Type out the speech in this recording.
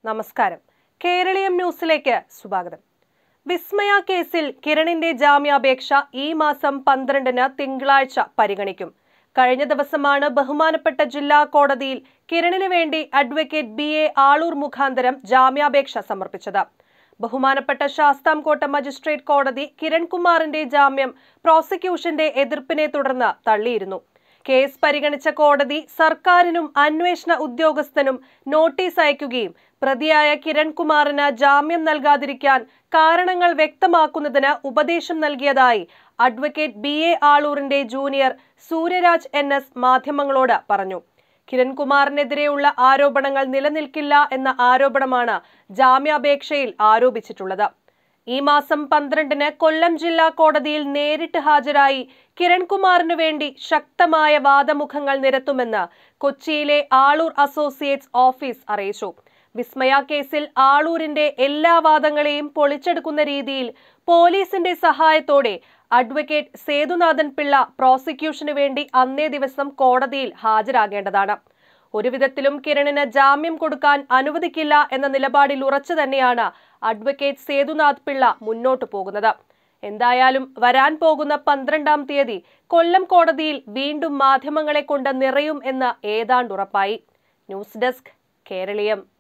നമസ്കാരം കേരളീയം ന്യൂസിലേക്ക് സ്വാഗതം വിസ്മയ കേസിൽ കിരണിന്റെ ജാമ്യാപേക്ഷ ഈ മാസം പന്ത്രണ്ടിന് തിങ്കളാഴ്ച പരിഗണിക്കും കഴിഞ്ഞ ദിവസമാണ് ബഹുമാനപ്പെട്ട ജില്ലാ കോടതിയിൽ കിരണിന് വേണ്ടി അഡ്വക്കേറ്റ് ബി എ ആളൂർ മുഖാന്തരം ജാമ്യാപേക്ഷ സമർപ്പിച്ചത് ബഹുമാനപ്പെട്ട ശാസ്താംകോട്ട മജിസ്ട്രേറ്റ് കോടതി കിരൺകുമാറിന്റെ ജാമ്യം പ്രോസിക്യൂഷന്റെ എതിർപ്പിനെ തുടർന്ന് തള്ളിയിരുന്നു കേസ് പരിഗണിച്ച കോടതി സർക്കാരിനും അന്വേഷണ ഉദ്യോഗസ്ഥനും നോട്ടീസ് അയക്കുകയും പ്രതിയായ കിരൺകുമാറിന് ജാമ്യം നൽകാതിരിക്കാൻ കാരണങ്ങൾ വ്യക്തമാക്കുന്നതിന് ഉപദേശം നൽകിയതായി അഡ്വക്കേറ്റ് ബി എ ആളൂറിന്റെ ജൂനിയർ സൂര്യരാജ് എൻ എസ് മാധ്യമങ്ങളോട് പറഞ്ഞു കിരൺകുമാറിനെതിരെയുള്ള ആരോപണങ്ങൾ നിലനിൽക്കില്ല എന്ന ആരോപണമാണ് ജാമ്യാപേക്ഷയിൽ ആരോപിച്ചിട്ടുള്ളത് ഈ മാസം പന്ത്രണ്ടിന് കൊല്ലം ജില്ലാ കോടതിയിൽ നേരിട്ട് ഹാജരായി കിരൺകുമാറിനു വേണ്ടി ശക്തമായ വാദമുഖങ്ങൾ നിരത്തുമെന്ന് കൊച്ചിയിലെ ആളൂർ അസോസിയേറ്റ്സ് ഓഫീസ് അറിയിച്ചു വിസ്മയ കേസിൽ ആളൂരിന്റെ എല്ലാ വാദങ്ങളെയും പൊളിച്ചെടുക്കുന്ന രീതിയിൽ പോലീസിന്റെ സഹായത്തോടെ അഡ്വക്കേറ്റ് സേതുനാഥൻ പിള്ള പ്രോസിക്യൂഷനു വേണ്ടി അന്നേ ദിവസം കോടതിയിൽ ഹാജരാകേണ്ടതാണ് ഒരു വിധത്തിലും കിരണിന് ജാമ്യം കൊടുക്കാൻ അനുവദിക്കില്ല എന്ന നിലപാടിൽ ഉറച്ചു തന്നെയാണ് അഡ്വക്കേറ്റ് സേതുനാഥ് പിള്ള മുന്നോട്ടു പോകുന്നത് എന്തായാലും വരാൻ പോകുന്ന പന്ത്രണ്ടാം തീയതി കൊല്ലം കോടതിയിൽ വീണ്ടും മാധ്യമങ്ങളെ കൊണ്ട് നിറയും എന്ന് ഏതാണ്ട് ഉറപ്പായി ന്യൂസ് ഡെസ്ക് കേരളീയം